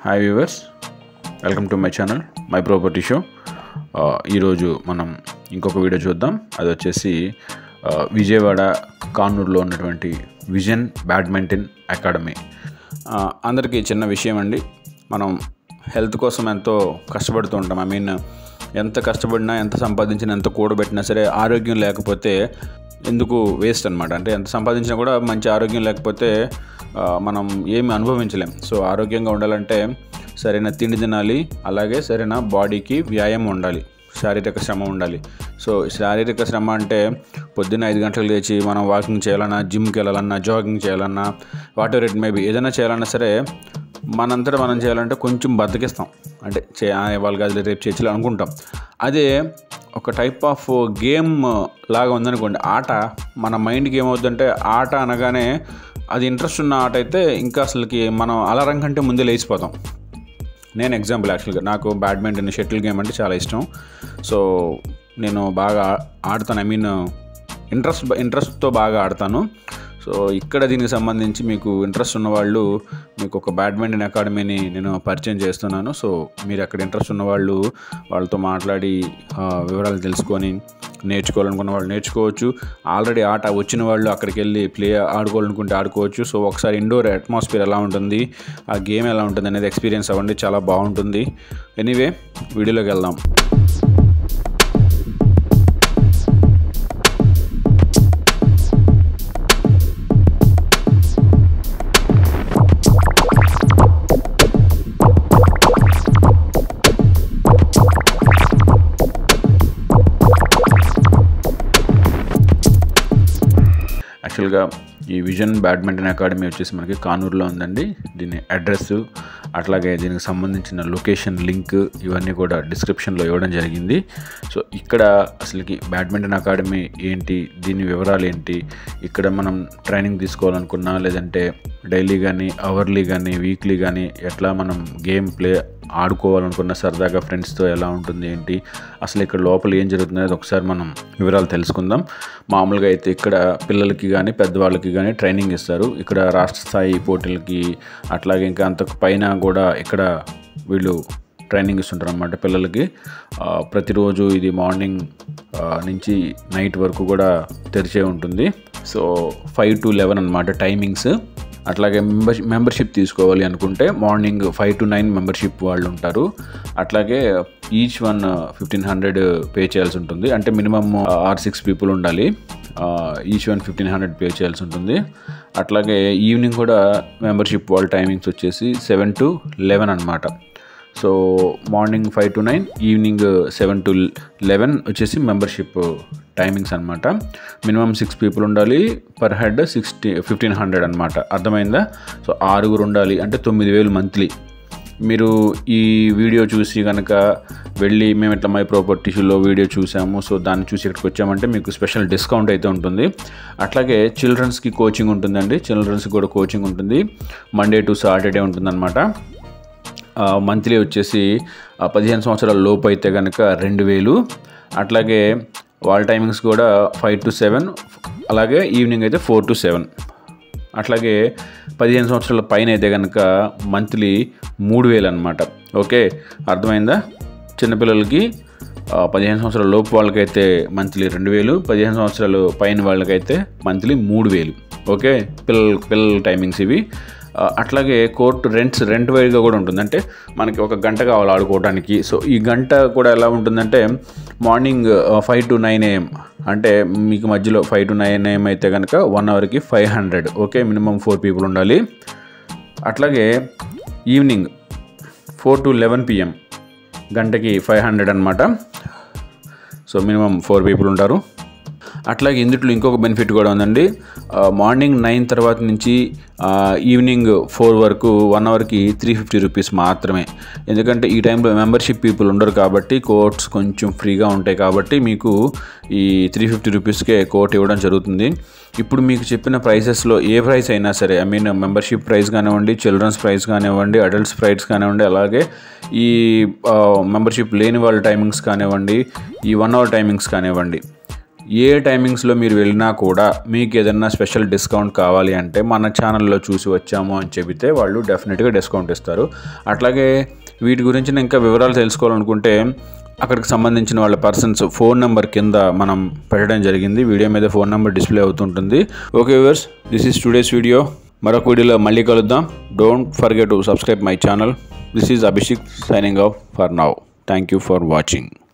hi viewers welcome to my channel my property show ఈరోజు మనం ఇంకొక వీడియో చూద్దాం అది వచ్చేసి ఆ, విజయవాడ కానూరులో ఉన్నటువంటి విజన్ బ్యాడ్మింటన్ అకాడమీ ఆ, అందరికీ చిన్న విషయం అండి మనం హెల్త్ కోసం ఎంతో కష్టపడుతూ ఉంటాం ఐ మీన్ ఎంత కష్టపడినా ఎంత సంపాదించినా ఎంత కూడబెట్టినా సరే ఆరోగ్యం లేకపోతే ఎందుకు వేస్ట్ అనమాట అంటే ఎంత సంపాదించినా కూడా మంచి ఆరోగ్యం లేకపోతే ఆ, మనం ఏమి అనుభవించలేం సో ఆరోగ్యంగా ఉండాలంటే సరైన తిండి తినాలి అలాగే సరైన బాడీకి వ్యాయామం ఉండాలి శారీరక శ్రమ ఉండాలి సో శారీరక శ్రమ అంటే పొద్దున్న ఐదు గంటలకు లేచి మనం వాకింగ్ చేయాలన్నా జిమ్కి వెళ్ళాలన్నా జాగింగ్ చేయాలన్నా వాటర్ ఇట్ మేబీ ఏదైనా చేయాలన్నా సరే మనంతటా మనం చేయాలంటే కొంచెం బద్దకిస్తాం అంటే చే వాళ్ళ కాదు రేపు చేయాలి అనుకుంటాం అదే ఒక టైప్ ఆఫ్ గేమ్ లాగా ఉందనుకోండి ఆట మన మైండ్కి ఏమవుతుందంటే ఆట అనగానే అది ఇంట్రెస్ట్ ఉన్న ఆట అయితే ఇంకా అసలుకి మనం అలారం కంటే ముందే లేచిపోతాం నేను ఎగ్జాంపుల్ యాక్చువల్గా నాకు బ్యాడ్మింటన్ షటిల్ గేమ్ అంటే చాలా ఇష్టం సో నేను బాగా ఆడతాను ఐ మీన్ ఇంట్రెస్ట్ ఇంట్రెస్ట్తో బాగా ఆడతాను సో ఇక్కడ దీనికి సంబంధించి మీకు ఇంట్రెస్ట్ ఉన్న వాళ్ళు మీకు ఒక బ్యాడ్మింటన్ అకాడమీని నేను పరిచయం చేస్తున్నాను సో మీరు అక్కడ ఇంట్రెస్ట్ ఉన్న వాళ్ళు వాళ్ళతో మాట్లాడి ఆ, వివరాలు తెలుసుకొని నేర్చుకోవాలనుకున్న వాళ్ళు నేర్చుకోవచ్చు ఆల్రెడీ ఆట వచ్చిన వాళ్ళు అక్కడికి వెళ్ళి ప్లే ఆడుకోవాలనుకుంటే ఆడుకోవచ్చు సో ఒకసారి ఇండోర్ అట్మాస్ఫియర్ ఎలా ఉంటుంది ఆ గేమ్ ఎలా ఉంటుంది అనేది ఎక్స్పీరియన్స్ అవ్వండి చాలా బాగుంటుంది ఎనీవే వీడియోలోకి వెళ్దాం యాక్చువల్గా ఈ విజన్ బ్యాడ్మింటన్ అకాడమీ వచ్చేసి మనకి కానూరులో ఉందండి దీని అడ్రస్ అట్లాగే దీనికి సంబంధించిన లొకేషన్ లింక్ ఇవన్నీ కూడా డిస్క్రిప్షన్లో ఇవ్వడం జరిగింది సో ఇక్కడ అసలుకి బ్యాడ్మింటన్ అకాడమీ ఏంటి దీని వివరాలు ఏంటి ఇక్కడ మనం ట్రైనింగ్ తీసుకోవాలనుకున్నా లేదంటే డైలీ కానీ అవర్లీ కానీ వీక్లీ కానీ ఎట్లా మనం గేమ్ ప్లే ఆడుకోవాలనుకున్న సరదాగా ఫ్రెండ్స్తో ఎలా ఉంటుంది ఏంటి అసలు ఇక్కడ లోపల ఏం జరుగుతుంది అనేది ఒకసారి మనం వివరాలు తెలుసుకుందాం మామూలుగా అయితే ఇక్కడ పిల్లలకి కానీ పెద్దవాళ్ళకి కానీ ట్రైనింగ్ ఇస్తారు ఇక్కడ రాష్ట్ర స్థాయి పోటీలకి అట్లాగే ఇంకా అంతకు పైన కూడా ఇక్కడ వీళ్ళు ట్రైనింగ్ ఇస్తుంటారు అనమాట పిల్లలకి ఆ, ప్రతిరోజు ఇది మార్నింగ్ ఆ, నుంచి నైట్ వరకు కూడా తెరిచే ఉంటుంది సో ఫైవ్ టు లెవెన్ అనమాట టైమింగ్స్ అట్లాగే మెంబర్ మెంబర్షిప్ తీసుకోవాలి అనుకుంటే morning five to nine membership వాళ్ళు ఉంటారు అట్లాగే each one fifteen hundred pay చేయాల్సి ఉంటుంది అంటే మినిమమ్ ఆర్ సిక్స్ పీపుల్ ఉండాలి each one fifteen hundred pay చేయాల్సి ఉంటుంది అట్లాగే ఈవినింగ్ కూడా మెంబర్షిప్ వాళ్ళ టైమింగ్స్ వచ్చేసి సెవెన్ టు లెవెన్ అనమాట so morning five to nine evening seven to eleven వచ్చేసి మెంబర్షిప్ టైమింగ్స్ అనమాట మినిమం సిక్స్ పీపుల్ ఉండాలి per head sixty fifteen hundred అనమాట అర్థమైందా సో ఆరుగురు ఉండాలి అంటే తొమ్మిది వేలు మంత్లీ మీరు ఈ వీడియో చూసి కనుక వెళ్ళి మేము ఇట్లా మై ప్రాపర్టీస్లో వీడియో చూసాము సో దాన్ని చూసి ఇక్కడికి వచ్చామంటే మీకు స్పెషల్ డిస్కౌంట్ అయితే ఉంటుంది అట్లాగే చిల్డ్రన్స్కి కోచింగ్ ఉంటుందండి చిల్డ్రన్స్కి కూడా కోచింగ్ ఉంటుంది మండే టు సాటర్డే ఉంటుందన్నమాట మంత్లీ వచ్చేసి ఆ, పదిహేను సంవత్సరాల లోపు అయితే కనుక రెండు వేలు అట్లాగే వాళ్ళ టైమింగ్స్ కూడా ఫైవ్ టు సెవెన్ అలాగే ఈవినింగ్ అయితే ఫోర్ టు సెవెన్ అట్లాగే పదిహేను సంవత్సరాల పైన అయితే కనుక మంత్లీ మూడు వేలు అనమాట ఓకే అర్థమైందా చిన్నపిల్లలకి ఆ, పదిహేను సంవత్సరాల లోపు వాళ్ళకైతే మంత్లీ రెండు వేలు పదిహేను సంవత్సరాలు పైన వాళ్ళకైతే మంత్లీ మూడు వేలు ఓకే పిల్లల పిల్లల టైమింగ్స్ ఇవి ఆ, అట్లాగే కోర్టు రెంట్స్ రెంట్ వైడ్గా కూడా ఉంటుంది అంటే మనకి ఒక గంట కావాలి ఆడుకోవడానికి సో ఈ గంట కూడా ఎలా ఉంటుందంటే morning five to nine AM అంటే మీకు మధ్యలో ఫైవ్ టు నైన్ ఏఎం అయితే కనుక వన్ అవర్కి five hundred okay minimum four people ఉండాలి అట్లాగే evening four to eleven PM గంటకి ఫైవ్ హండ్రెడ్ అనమాట సో మినిమం ఫోర్ పీపుల్ ఉంటారు అట్లాగే ఇందుట్లో ఇంకొక బెనిఫిట్ కూడా ఉందండి ఆ, మార్నింగ్ నైన్ తర్వాత నుంచి ఆ, ఈవినింగ్ ఫోర్ వరకు వన్ అవర్కి త్రీ ఫిఫ్టీ రూపీస్ మాత్రమే ఎందుకంటే ఈ టైంలో మెంబర్షిప్ పీపుల్ ఉండరు కాబట్టి కోర్ట్స్ కొంచెం ఫ్రీగా ఉంటాయి కాబట్టి మీకు ఈ త్రీ ఫిఫ్టీ రూపీస్కే కోట్ ఇవ్వడం జరుగుతుంది ఇప్పుడు మీకు చెప్పిన ప్రైసెస్లో ఏ ప్రైస్ అయినా సరే ఐ మీన్ మెంబర్షిప్ ప్రైస్ కానివ్వండి చిల్డ్రన్స్ ప్రైస్ కానివ్వండి అడల్ట్స్ ప్రైస్ కానివ్వండి అలాగే ఈ మెంబర్షిప్ లేని వాళ్ళ టైమింగ్స్ కానివ్వండి ఈ వన్ అవర్ టైమింగ్స్ కానివ్వండి ఏ టైమింగ్స్లో మీరు వెళ్ళినా కూడా మీకు ఏదైనా స్పెషల్ డిస్కౌంట్ కావాలి అంటే మన ఛానల్లో చూసి వచ్చాము అని చెబితే వాళ్ళు డెఫినెట్గా డిస్కౌంట్ ఇస్తారు అట్లాగే వీటి గురించి ఇంకా వివరాలు తెలుసుకోవాలనుకుంటే అక్కడికి సంబంధించిన వాళ్ళ పర్సన్స్ ఫోన్ నెంబర్ కింద మనం పెట్టడం జరిగింది వీడియో మీద ఫోన్ నెంబర్ డిస్ప్లే అవుతుంటుంది okay viewers this is today's video మరొక వీడియోలో మళ్ళీ కలుద్దాం don't forget to subscribe my channel this is Abhishek signing off for now thank you for watching